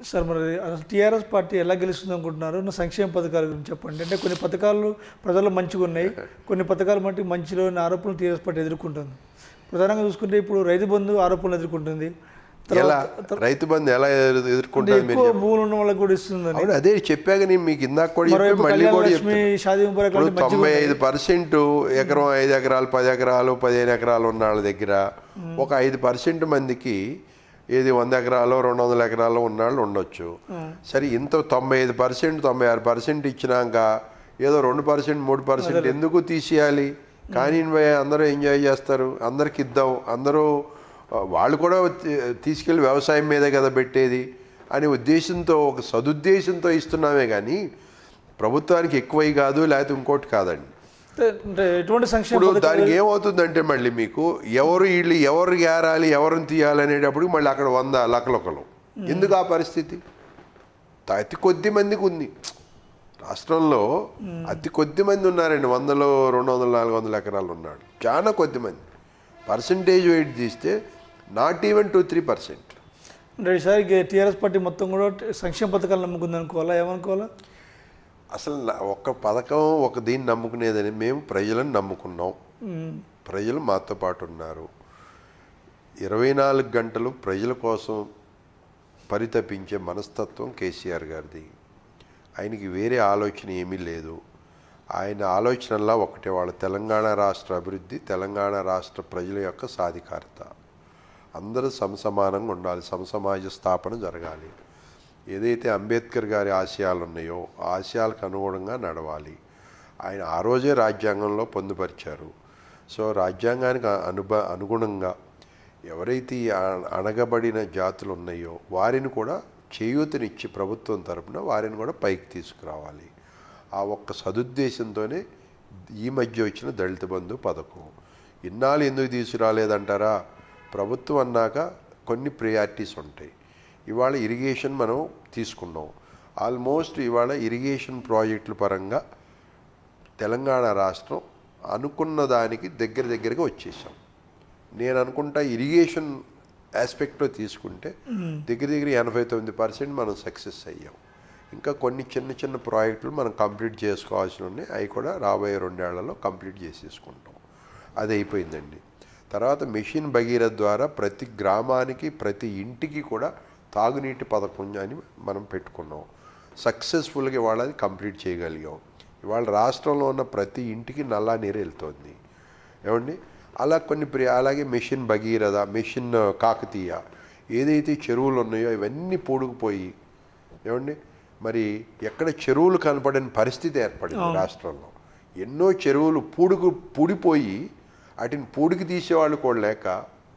Sir మరి అసలు TRS party ఎలా గెలుస్తుంది అనుకుంటున్నారు నా సంక్షేమ పథకాల గురించి చెప్పండి అంటే కొన్ని పథకాలు ప్రజల్లో మంచిగా ఉన్నాయి కొన్ని పథకాలు మట్టి మంచిలో ఆరోపణలు టీఆర్ఎస్ పార్టీ ఎదుర్కొంటుంది ప్రధానంగా చూసుకుంటే ఇప్పుడు రైతు బంధు ఆరోపణలు ఎదుర్కొంటుంది ఎలా తర్వాత రైతు బంధు ఎలా ఎదురు- అంటే ఎదుర్కొంటారు మీరు ఎక్కువ భూములు ఉన్న వాళ్ళకి కూడా ఇస్తుందని అవును అదే చెప్పాక నేను మీకు ఇందాక కూడా చెప్పి మరోవైపు మళ్ళీ కళ్యాణ కూడా లక్ష్మి చెప్తాను షాదీ ముబారక్ ఇప్పుడు లాంటి మంచిగా తొంభై ఐదు పర్సెంట్ ఎకరం ఐదు ఎకరాలు పది ఎకరాలు పదిహేను ఎకరాలు ఉన్న వాళ్ళ దగ్గర ఒక ఐదు పర్సెంట్ మందికి ఏది వంద ఎకరాలు రెండు వందల ఎకరాలు ఉన్న వాళ్ళు ఉండొచ్చు సరే ఇంత తొంభై ఐదు పర్సెంట్ తొంభై ఆరు పర్సెంట్ ఇచ్చినాక ఏదో రెండు పర్సెంట్ మూడు పర్సెంట్ ఎందుకు తీసేయాలి కానీ భయ అందరూ ఎంజాయ్ చేస్తారు అందరికి ఇద్దాం అందరూ ఆ, వాళ్ళు కూడా తీ- తీసుకెళ్ళి వ్యవసాయం మీదే కదా పెట్టేది అనే ఉద్దేశంతో ఒక సదుద్దేశంతో ఇస్తున్నామే కానీ ప్రభుత్వానికి ఎక్కువై కాదు లేకపోతే ఇంకోటి కాదండి అంటే అంటే ఎటువంటి సంక్షేమ ఇప్పుడు పథకాలు దానికి ఏమవుతుందంటే మళ్ళీ మీకు ఎవరు వీళ్ళు ఎవరు ఏరాలి ఎవరిని తీయాలి అనేటప్పుడు మళ్ళీ అక్కడ వంద లకలొకలు ఎందుకు ఆ పరిస్థితి త- అతి కొద్ది మందికి ఉంది రాష్ట్రంలో అతి కొద్ది మంది ఉన్నారండి వందలో రెండు వందల నాలుగు వందల ఎకరాలు ఉన్నాడు చాలా కొద్ది మంది పర్సంటేజ్ వెయిట్ తీస్తే not even two three percent అంటే ఈసారి టీఆర్ఎస్ పార్టీ మొత్తం కూడా సంక్షేమ పథకాలు నమ్ముకుంది అనుకోవాలా ఏమనుకోవాలా అసలు నా- ఒక పథకం ఒక దీన్ని నమ్ముకునేదని మేము ప్రజలను నమ్ముకున్నాం ప్రజలు మాతో పాటు ఉన్నారు ఇరవై నాలుగు గంటలు ప్రజల కోసం పరితపించే మనస్తత్వం కేసీఆర్ గారిది ఆయనకి వేరే ఆలోచన ఏమీ లేదు ఆయన ఆలోచనలా ఒకటే వాళ్ళ తెలంగాణ రాష్ట్ర అభివృద్ధి తెలంగాణ రాష్ట్ర ప్రజల యొక్క సాధికారత అందరూ సమసమానంగా ఉండాలి సమసమాజ స్థాపన జరగాలి ఏదైతే అంబేద్కర్ గారి ఆశయాలు ఉన్నాయో ఆ ఆశయాలకు అనుగుణంగా నడవాలి ఆయన ఆ రోజే రాజ్యాంగంలో పొందుపరిచారు సో రాజ్యాంగానికి అనుబ అనుగుణంగా ఎవరైతే ఈ అ- అణగబడిన జాతులు ఉన్నాయో వారిని కూడా చేయూతనిచ్చి ప్రభుత్వం తరపున వారిని కూడా పైకి తీసుకురావాలి ఆ ఒక్క సదుద్దేశంతోనే ఈ మధ్య వచ్చిన దళిత బంధు పథకం ఇన్నాళ్ళు ఎందుకు తీసుకురాలేదంటారా ప్రభుత్వం అన్నాక కొన్ని ప్రియారిటీస్ ఉంటాయి ఇవాళ ఇరిగేషన్ మనం తీసుకున్నాం ఆల్మోస్ట్ ఇవాళ ఇరిగేషన్ ప్రాజెక్టుల పరంగా తెలంగాణ రాష్ట్రం అనుకున్న దానికి దగ్గర దగ్గరగా వచ్చేసాం నేను అనుకుంటా ఇరిగేషన్ ఆస్పెక్ట్లో తీసుకుంటే దగ్గర దగ్గర ఎనభై తొమ్మిది పర్సెంట్ మనం సక్సెస్ అయ్యాం ఇంకా కొన్ని చిన్న చిన్న ప్రాజెక్టులు మనం కంప్లీట్ చేసుకోవాల్సి ఉన్నాయి అవి కూడా రాబోయే రెండేళ్లలో కంప్లీట్ చేసేసుకుంటాం అది అయిపోయిందండి తర్వాత మిషన్ భగీరథ ద్వారా ప్రతి గ్రామానికి ప్రతి ఇంటికి కూడా తాగునీటి పథకం అని మనం పెట్టుకున్నాం సక్సెస్ఫుల్గా ఇవాళ అది కంప్లీట్ చేయగలిగాం ఇవాళ రాష్ట్రంలో ఉన్న ప్రతి ఇంటికి నల్లా నీరు వెళ్తోంది ఏమండి అలా కొన్ని ప్రి అలాగే మిషన్ భగీరథ మిషన్ కాకతీయ ఏదైతే చెరువులు ఉన్నాయో ఇవన్నీ పూడుకుపోయి ఏమండి మరి ఎక్కడ చెరువులు కనపడని పరిస్థితి ఏర్పడింది రాష్ట్రంలో ఎన్నో చెరువులు పూడుకు పూడిపోయి వాటిని పూడికి తీసేవాళ్ళు కూడా లేక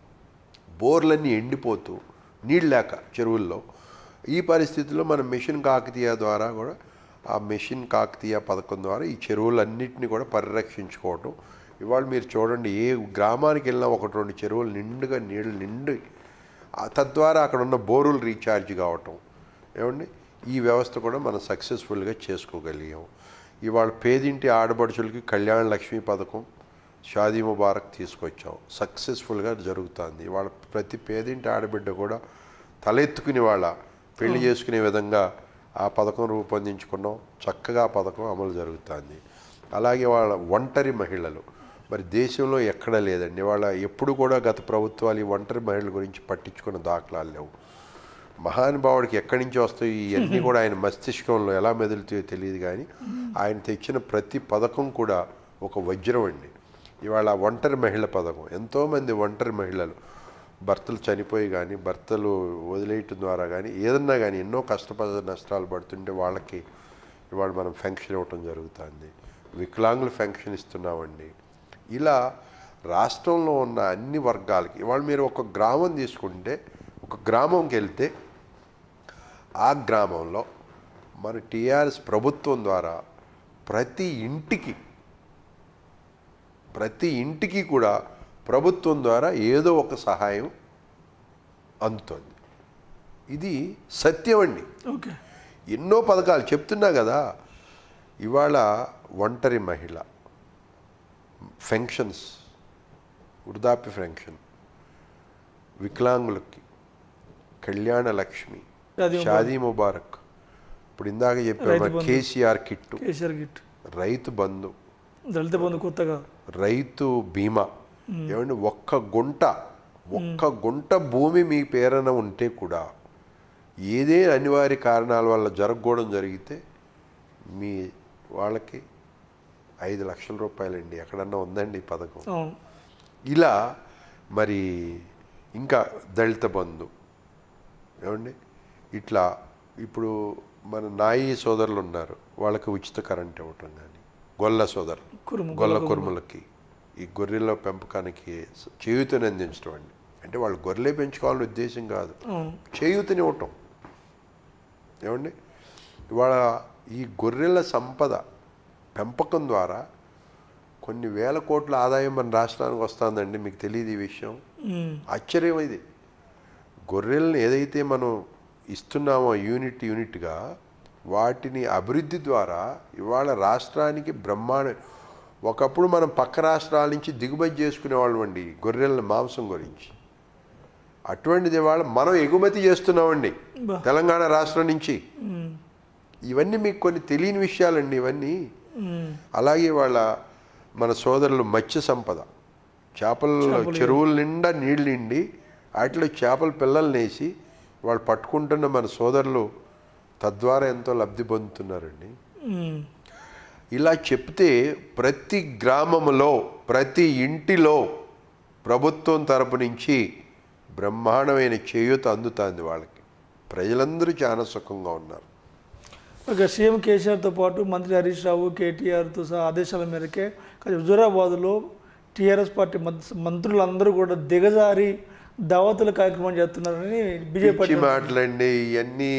బోర్లన్నీ ఎండిపోతూ నీళ్ళు లేక చెరువుల్లో ఈ పరిస్థితిలో మనం మిషన్ కాకతీయ ద్వారా కూడా ఆ మిషన్ కాకతీయ పథకం ద్వారా ఈ చెరువులన్నింటినీ కూడా పరిరక్షించుకోవటం ఇవాళ మీరు చూడండి ఏ గ్రామానికి వెళ్ళినా ఒకటి రెండు చెరువులు నిండుగా నీళ్ళు నిండి ఆ తద్వారా అక్కడ ఉన్న బోరులు రీఛార్జ్ కావటం ఏమండి ఈ వ్యవస్థ కూడా మనం సక్సెస్ఫుల్గా చేసుకోగలిగాం ఇవాళ పేదింటి ఆడపడుచులకి కళ్యాణ లక్ష్మి పథకం షాదీ ముబారక్ తీసుకొచ్చాం సక్సెస్ఫుల్గా జరుగుతుంది ఇవాళ ప్రతి పేదింటి ఆడబిడ్డ కూడా తలెత్తుకుని వాళ్ళ పెళ్లి చేసుకునే విధంగా ఆ పథకం రూపొందించుకున్నాం చక్కగా ఆ పథకం అమలు జరుగుతుంది అలాగే వాళ్ళ ఒంటరి మహిళలు మరి దేశంలో ఎక్కడ లేదండి వాళ్ళ ఎప్పుడు కూడా గత ప్రభుత్వాలు ఈ ఒంటరి మహిళల గురించి పట్టించుకున్న దాఖలాలు లేవు మహానుభావుడికి ఎక్కడి నుంచి వస్తాయి ఇవన్నీ కూడా ఆయన మస్తిష్కంలో ఎలా మెదులుతాయో తెలియదు కానీ ఆయన తెచ్చిన ప్రతి పథకం కూడా ఒక వజ్రం అండి ఇవాళ ఒంటరి మహిళ పథకం ఎంతోమంది ఒంటరి మహిళలు భర్తలు చనిపోయి కానీ భర్తలు వదిలేయటం ద్వారా కానీ ఏదన్నా కానీ ఎన్నో కష్టపడ నష్టాలు పడుతుంటే వాళ్ళకి ఇవాళ మనం ఫెన్షన్ ఇవ్వటం జరుగుతుంది వికలాంగులు ఫెన్షన్ ఇస్తున్నామండి ఇలా రాష్ట్రంలో ఉన్న అన్ని వర్గాలకి ఇవాళ మీరు ఒక గ్రామం తీసుకుంటే ఒక గ్రామంకి వెళ్తే ఆ గ్రామంలో మన టీఆర్ఎస్ ప్రభుత్వం ద్వారా ప్రతి ఇంటికి ప్రతి ఇంటికి కూడా ప్రభుత్వం ద్వారా ఏదో ఒక సహాయం అందుతుంది ఇది సత్యం అండి ఓకే ఎన్నో పథకాలు చెప్తున్నా కదా ఇవాళ ఒంటరి మహిళ ఫెన్షన్స్ వృద్ధాప్య ఫెన్షన్ వికలాంగులకి కళ్యాణ లక్ష్మి అది షాదీ ముబారక్ ఇప్పుడు ఇందాక చెప్పాము Rythu Bandhu. KCR kit KCR గిట్ రైతు బంధు దళిత బంధు కొత్తగా రైతు బీమా ఏమంటే ఒక్క గుంట ఒక్క గుంట భూమి మీ పేరున ఉంటే కూడా ఏదే అనివార్య కారణాల వల్ల జరగకూడడం జరిగితే మీ వాళ్ళకి ఐదు లక్షల రూపాయలండి ఎక్కడన్నా ఉందండి ఈ పథకం అవును ఇలా మరి ఇంకా దళిత బంధు ఏమండి ఇట్లా ఇప్పుడు మన నాయి సోదరులు ఉన్నారు వాళ్ళకి ఉచిత కరెంట్ ఇవ్వటం కానీ గొల్ల సోదరులు కురుము గొల్ల కురుములకి ఈ గొర్రెల పెంపకానికి చేయూతని అందించడం అండి అంటే వాళ్ళు గొర్రెలే పెంచుకోవాలని ఉద్దేశం కాదు అవును చేయూతనివ్వటం ఏమండి ఇవాళ ఈ గొర్రెల సంపద పెంపకం ద్వారా కొన్ని వేల కోట్ల ఆదాయం మన రాష్ట్రానికి వస్తుందండి మీకు తెలియదు ఈ విషయం ఉమ్. ఆశ్చర్యం ఇది గొర్రెల్ని ఏదైతే మనం ఇస్తున్నామో యూనిట్ యూనిట్గా వాటిని అభివృద్ధి ద్వారా ఇవాళ రాష్ట్రానికి బ్రహ్మాండ ఒకప్పుడు మనం పక్క రాష్ట్రాల నుంచి దిగుమతి చేసుకునేవాళ్ళం అండి గొర్రెల మాంసం గురించి అటువంటిది ఇవాళ మనం ఎగుమతి చేస్తున్నామండి బా. తెలంగాణ రాష్ట్రం నుంచి ఉమ్. ఇవన్నీ మీకు కొన్ని తెలియని విషయాలండి ఇవన్నీ ఉమ్. అలాగే వాళ్ళ మన సోదరులు మత్స్య సంపద చేపల చెరువుల నిండా నీళ్ళు నిండి వాటిలో చేపల పిల్లల్ని వేసి వాళ్ళు పట్టుకుంటున్న మన సోదరులు తద్వారా ఎంతో లబ్ధి పొందుతున్నారండి ఉమ్. ఇలా చెప్తే ప్రతి గ్రామములో ప్రతి ఇంటిలో ప్రభుత్వం తరపు నుంచి బ్రహ్మాండమైన చేయూత అందుతుంది వాళ్ళకి ప్రజలందరూ చాలా సుఖంగా ఉన్నారు ఇక సీఎం కేసీఆర్తో పాటు మంత్రి హరీష్ రావు కేటీఆర్తో సహా ఆదేశాల మేరకే కానీ హుజూరాబాద్లో టీఆర్ఎస్ పార్టీ మంత్ర- మంత్రులందరూ కూడా దిగజారి దావతుల కార్యక్రమం చేస్తున్నారని బీజేపీ పిచ్చి మాటలండి ఇవన్నీ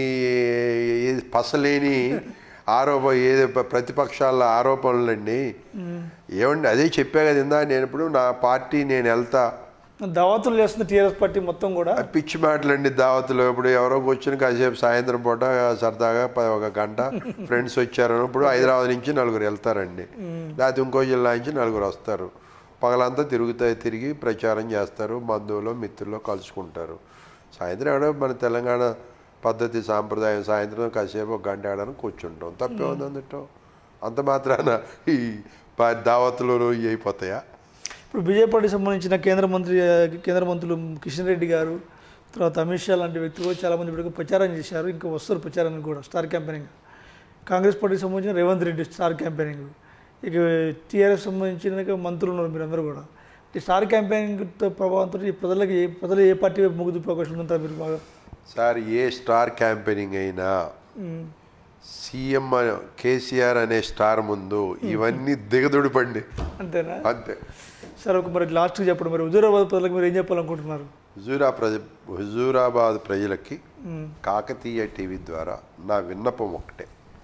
ఏ- పసలేని ఆరోప ఏదో ప- ప్రతిపక్షాల ఆరోపణలండి ఏమండి అదే చెప్పా కదా ఇందా నేను ఇప్పుడు నా పార్టీ నేను వెళ్తా దావతులు చేస్తుంది టీఆర్ఎస్ పార్టీ మొత్తం కూడా ఆ పిచ్చి మాటలండి దావతులు ఇప్పుడు ఎవరో కూర్చొని కాసేపు సాయంత్రం పూట సరదాగా ప- ఒక గంట ఫ్రెండ్స్ వచ్చారు ఇప్పుడు హైదరాబాద్ నుంచి నలుగురు వెళ్తారండి లేకపోతే ఇంకో జిల్లా నుంచి నలుగురు వస్తారు పగలంతా తిరుగుతాయి తిరిగి ప్రచారం చేస్తారు బంధువులు మిత్రులు కలుసుకుంటారు సాయంత్రం ఎవడో మన తెలంగాణ పద్ధతి సాంప్రదాయం సాయంత్రం కాసేపు ఒక గంట ఆడని కూర్చుంటాం తప్పే ఉంది అందుటో అంత మాత్రాన ఈ ప- దావతులు ఇవి అయిపోతాయా ఇప్పుడు బీజేపీ పార్టీకి సంబంధించిన కేంద్ర మంత్రి కేంద్ర మంత్రులు కిషన్ రెడ్డి గారు తర్వాత అమిత్ షా లాంటి వ్యక్తులు కూడా చాలామంది ఇప్పటికే ప్రచారం చేశారు ఇంకా వస్తారు ప్రచారానికి కూడా స్టార్ క్యాంపెయినింగ్ కాంగ్రెస్ పార్టీకి సంబంధించిన రేవంత్ రెడ్డి స్టార్ క్యాంపెయినింగ్ ఇక టీఆర్ఎస్ సంబంధించిన ఇక మంత్రులు ఉన్నారు మీరందరూ కూడా ఈ స్టార్ క్యాంపెయినింగ్తో ప్రభావంతో ఈ ప్రజలకి ఏ ప్రజలు ఏ పార్టీ వైపు మొగ్గు చూపే అవకాశం ఉంటుంటారు మీరు బాగా సార్ ఏ స్టార్ క్యాంపెయినింగ్ అయినా ఉమ్. సీఎం కేసీఆర్ అనే స్టార్ ముందు ఇవన్నీ దిగదుడిపండి అంతేనా అంతే సరే ఒక మరి లాస్ట్కి చెప్పండి మరి హుజూరాబాద్ ప్రజలకు మీరు ఏం చెప్పాలనుకుంటున్నారు హుజూరా ప్రజ హుజూరాబాద్ ప్రజలకి ఉమ్. కాకతీయ టీవీ ద్వారా నా విన్నపం ఒకటే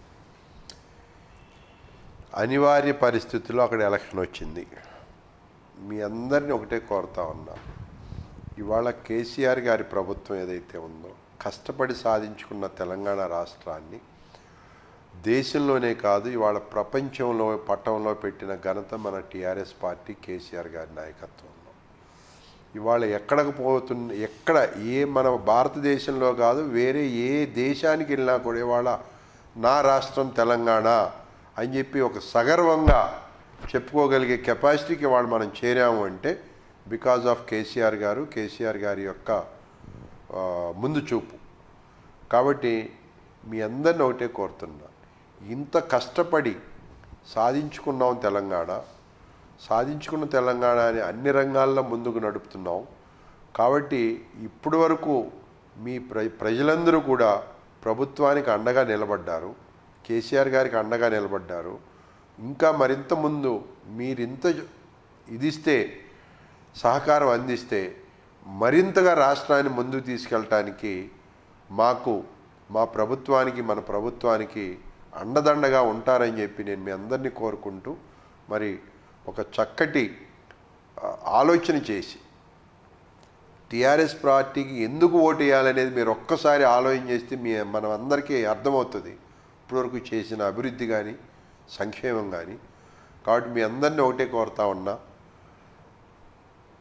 అనివార్య పరిస్థితుల్లో అక్కడ ఎలక్షన్ వచ్చింది మీ అందరిని ఒకటే కోరుతా ఉన్నా ఇవాళ కేసీఆర్ గారి ప్రభుత్వం ఏదైతే ఉందో కష్టపడి సాధించుకున్న తెలంగాణ రాష్ట్రాన్ని దేశంలోనే కాదు ఇవాళ ప్రపంచంలో పట్టంలో పెట్టిన ఘనత మన టీఆర్ఎస్ పార్టీ కేసీఆర్ గారి నాయకత్వంలో ఇవాళ ఎక్కడికి పోతున్న ఎక్కడ ఏ మన భారతదేశంలో కాదు వేరే ఏ దేశానికి వెళ్ళినా కూడా ఇవాళ నా రాష్ట్రం తెలంగాణ అని చెప్పి ఒక సగర్వంగా చెప్పుకోగలిగే కెపాసిటీకి వాళ్ళు మనం చేరాము అంటే బికాజ్ ఆఫ్ కేసీఆర్ గారు కేసీఆర్ గారి యొక్క ఆ, ముందు చూపు కాబట్టి మీ అందరిని ఒకటే కోరుతున్నా ఇంత కష్టపడి సాధించుకున్నాం తెలంగాణ సాధించుకున్న తెలంగాణని అన్ని రంగాల్లో ముందుకు నడుపుతున్నాం కాబట్టి ఇప్పటి వరకు మీ ప్ర ప్రజలందరూ కూడా ప్రభుత్వానికి అండగా నిలబడ్డారు కేసీఆర్ గారికి అండగా నిలబడ్డారు ఇంకా మరింత ముందు మీరింత ఇదిస్తే సహకారం అందిస్తే మరింతగా రాష్ట్రాన్ని ముందుకు తీసుకెళ్ళటానికి మాకు మా ప్రభుత్వానికి మన ప్రభుత్వానికి అండదండగా ఉంటారని చెప్పి నేను మీ అందరినీ కోరుకుంటూ మరి ఒక చక్కటి ఆ, ఆలోచన చేసి టీఆర్ఎస్ పార్టీకి ఎందుకు ఓటు వేయాలనేది మీరు ఒక్కసారి ఆలోచన చేస్తే మీ మనం అందరికీ అర్థమవుతుంది ఇప్పటివరకు చేసిన అభివృద్ధి కానీ సంక్షేమం కానీ కాబట్టి మీ అందరినీ ఒకటే కోరుతా ఉన్నా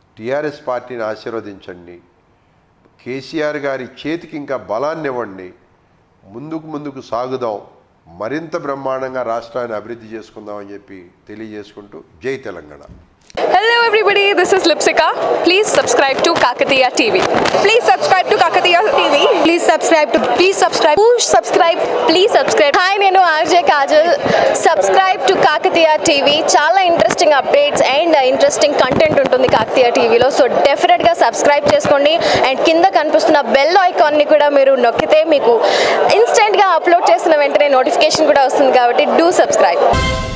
టీఆర్ఎస్ పార్టీని ఆశీర్వదించండి కేసీఆర్ గారి చేతికి ఇంకా బలాన్ని ఇవ్వండి ముందుకు ముందుకు సాగుదాం మరింత బ్రహ్మాండంగా రాష్ట్రాన్ని అభివృద్ధి చేసుకుందాం అని చెప్పి తెలియజేసుకుంటూ జై Telangana Hello everybody, this is Lipsika. Please subscribe to Kakatiya TV. Please subscribe to Kakatiya TV. Please subscribe to please subscribe. Push subscribe. Please subscribe. Hi, నేను RJ Kajal subscribe to Kakatiya TV చాలా interesting updates and interesting content ఉంటుంది కాకతీయ టీవీలో so డెఫినెట్గా subscribe చేసుకోండి and కింద కనిపిస్తున్న bell ఐకాన్ని కూడా మీరు నొక్కితే మీకు ఇన్స్టెంట్గా అప్లోడ్ చేసిన వెంటనే నోటిఫికేషన్ కూడా వస్తుంది కాబట్టి డూ సబ్స్క్రైబ్